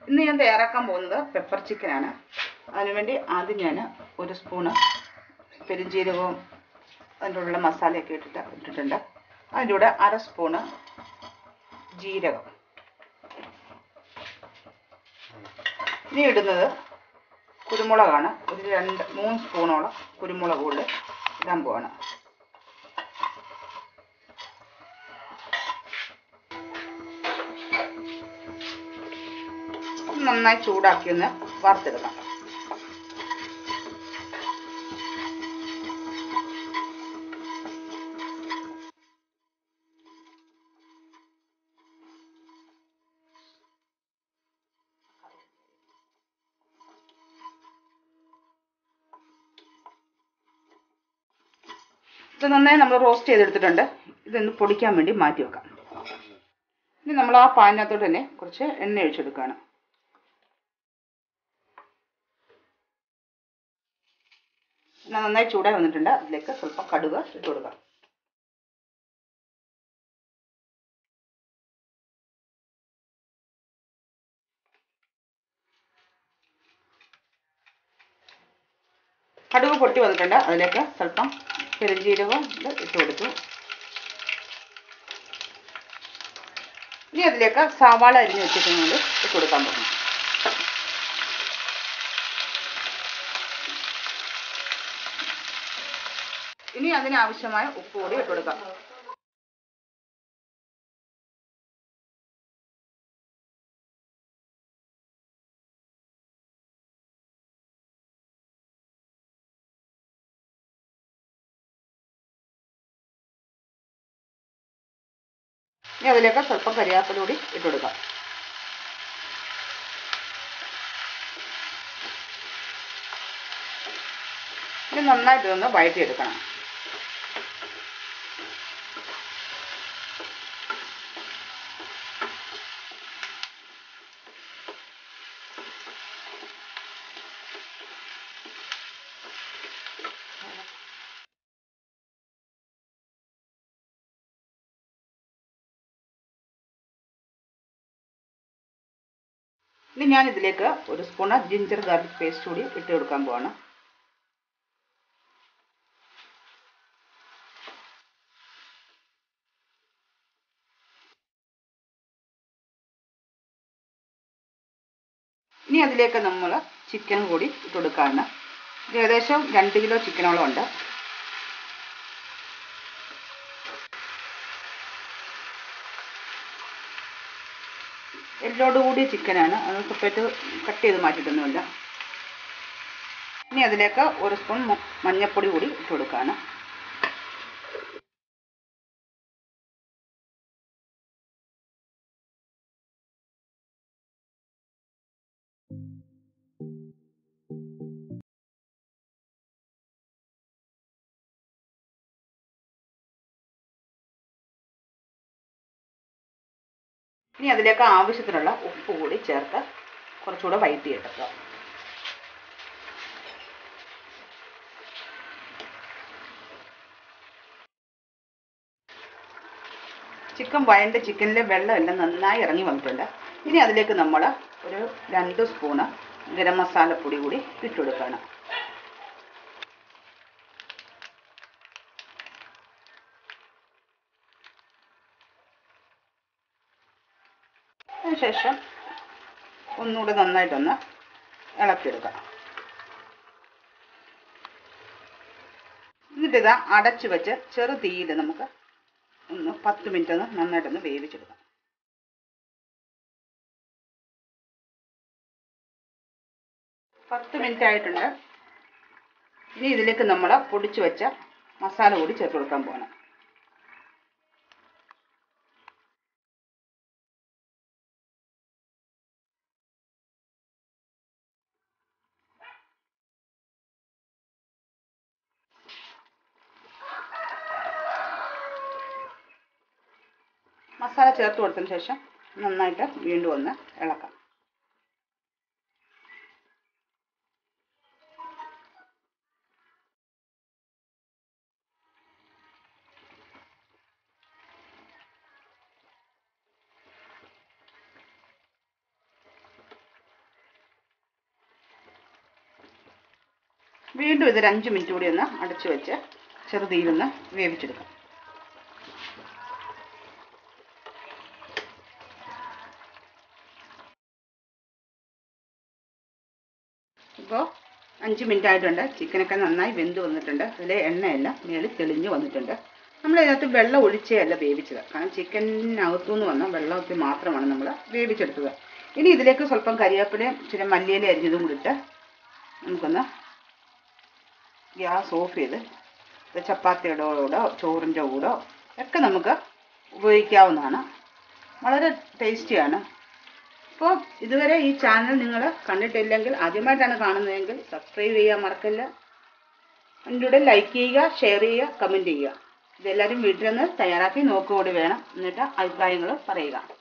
ഇന്ന് ഞാൻ തയ്യാറാക്കാൻ പോകുന്നത് പെപ്പർ ചിക്കനാണ് അതിനുവേണ്ടി ആദ്യം ഞാൻ ഒരു സ്പൂണ് പെരുംജീരകവും അതിൻ്റെ ഉള്ള മസാലയൊക്കെ ഇട്ടിട്ട് ഇട്ടിട്ടുണ്ട് അതിൻ്റെ കൂടെ അര സ്പൂണ് ജീരകം ഇനി ഇടുന്നത് കുരുമുളകാണ് ഒരു രണ്ട് മൂന്ന് സ്പൂണോളം കുരുമുളക് കൂടെ ഇടാൻ പോവാണ് നന്നായി ചൂടാക്കി ഒന്ന് വറുത്തെടുക്കാം ഇത് നന്നായി നമ്മൾ റോസ്റ്റ് ചെയ്തെടുത്തിട്ടുണ്ട് ഇതൊന്ന് പൊടിക്കാൻ വേണ്ടി മാറ്റി വെക്കാം ഇനി നമ്മൾ ആ പാനിനകത്തോട്ട് തന്നെ കുറച്ച് എണ്ണ ഒഴിച്ചെടുക്കുകയാണ് എണ്ണ നന്നായി ചൂടായി വന്നിട്ടുണ്ട് അതിലേക്ക് സ്വല്പം കടുക് ഇട്ട് കൊടുക്കാം കടുക് പൊട്ടി വന്നിട്ടുണ്ട് അതിലേക്ക് സ്വല്പം പെരുംജീരകം ഇട്ട് കൊടുത്തു ഇനി അതിലേക്ക് സവാള അരിഞ്ഞ് വെച്ചിട്ടുണ്ടെങ്കിൽ ഇട്ട് കൊടുക്കാൻ പോകുന്നു ഇനി അതിനാവശ്യമായ ഉപ്പ് കൂടി ഇട്ട് കൊടുക്കാം ഇനി അതിലേക്ക് സ്വല്പം കരിയാപ്പില കൂടി ഇട്ട് കൊടുക്കാം ഇത് നന്നായിട്ട് ഒന്ന് വഴറ്റിയെടുക്കണം ഇനി ഞാൻ ഇതിലേക്ക് ഒരു സ്പൂണ് ജിഞ്ചർ ഗാർലിക് പേസ്റ്റ് കൂടി ഇട്ട് കൊടുക്കാൻ പോവാണ് ഇനി അതിലേക്ക് നമ്മൾ ചിക്കൻ കൂടി ഇട്ട് കൊടുക്കുകയാണ് ഇത് ഏകദേശം രണ്ട് കിലോ ചിക്കനോളം ഉണ്ട് എല്ലോട് കൂടിയ ചിക്കനാണ് അത് സെപ്പറേറ്റ് കട്ട് ചെയ്ത് മാറ്റിയിട്ടൊന്നുമില്ല ഇനി അതിലേക്ക് ഒരു സ്പൂൺ മഞ്ഞൾപ്പൊടി കൂടി ഇട്ട് കൊടുക്കുകയാണ് ഇനി അതിലേക്ക് ആവശ്യത്തിനുള്ള ഉപ്പ് കൂടി ചേർത്ത് കുറച്ചുകൂടെ വഴറ്റിയെടുക്കുക ചിക്കൻ വഴണ്ട് ചിക്കനിലെ വെള്ളമെല്ലാം നന്നായി ഇറങ്ങി വന്നിട്ടുണ്ട് ഇനി അതിലേക്ക് നമ്മൾ ഒരു രണ്ട് സ്പൂണ് ഗരം മസാലപ്പൊടി കൂടി ഇട്ടുകൊടുക്കുകയാണ് അതിനുശേഷം ഒന്നുകൂടെ നന്നായിട്ടൊന്ന് ഇളക്കിയെടുക്കാം എന്നിട്ടിത് അടച്ചു വെച്ച് ചെറു തീയിൽ നമുക്ക് ഒന്ന് പത്ത് മിനിറ്റ് ഒന്ന് നന്നായിട്ടൊന്ന് വേവിച്ചെടുക്കാം പത്ത് മിനിറ്റ് ആയിട്ടുണ്ട് ഇനി ഇതിലേക്ക് നമ്മൾ പൊടിച്ചു വെച്ച മസാല കൂടി ചേർത്ത് കൊടുക്കാൻ പോകണം മസാല ചേർത്ത് കൊടുത്തതിന് ശേഷം നന്നായിട്ട് വീണ്ടും ഒന്ന് ഇളക്കാം വീണ്ടും ഇതൊരു അഞ്ച് മിനിറ്റ് കൂടി ഒന്ന് അടച്ചു വെച്ച് ചെറുതീയിലൊന്ന് വേവിച്ചെടുക്കാം ഇപ്പോൾ അഞ്ച് മിനിറ്റ് ആയിട്ടുണ്ട് ചിക്കനൊക്കെ നന്നായി വെന്ത് വന്നിട്ടുണ്ട് അതിലെ എണ്ണയെല്ലാം മേളിൽ തെളിഞ്ഞ് വന്നിട്ടുണ്ട് നമ്മൾ ഇതിനകത്ത് വെള്ളം ഒഴിച്ചേ അല്ല വേവിച്ചത് കാരണം ചിക്കനകത്തുനിന്ന് വന്ന വെള്ളത്തിൽ മാത്രമാണ് നമ്മൾ വേവിച്ചെടുത്തത് ഇനി ഇതിലേക്ക് സ്വല്പം കരിവേപ്പിലയും ചില മല്ലിയില അരിഞ്ഞതും കൂടി ഇട്ട് നമുക്കൊന്ന് ഗ്യാസ് ഓഫ് ചെയ്ത് ഇത് ചപ്പാത്തിയുടെ കൂടോ ചോറിൻ്റെ കൂടോ ഒക്കെ നമുക്ക് ഉപയോഗിക്കാവുന്നതാണ് വളരെ ടേസ്റ്റിയാണ് അപ്പോൾ ഇതുവരെ ഈ ചാനൽ നിങ്ങൾ കണ്ടിട്ടില്ലെങ്കിൽ ആദ്യമായിട്ടാണ് കാണുന്നതെങ്കിൽ സബ്സ്ക്രൈബ് ചെയ്യാൻ മറക്കല്ല അതിൻ്റെ കൂടെ ലൈക്ക് ചെയ്യുക ഷെയർ ചെയ്യുക കമൻറ്റ് ചെയ്യുക ഇതെല്ലാവരും വീട്ടിലൊന്ന് തയ്യാറാക്കി നോക്കുകൂടി വേണം എന്നിട്ട് അഭിപ്രായങ്ങൾ പറയുക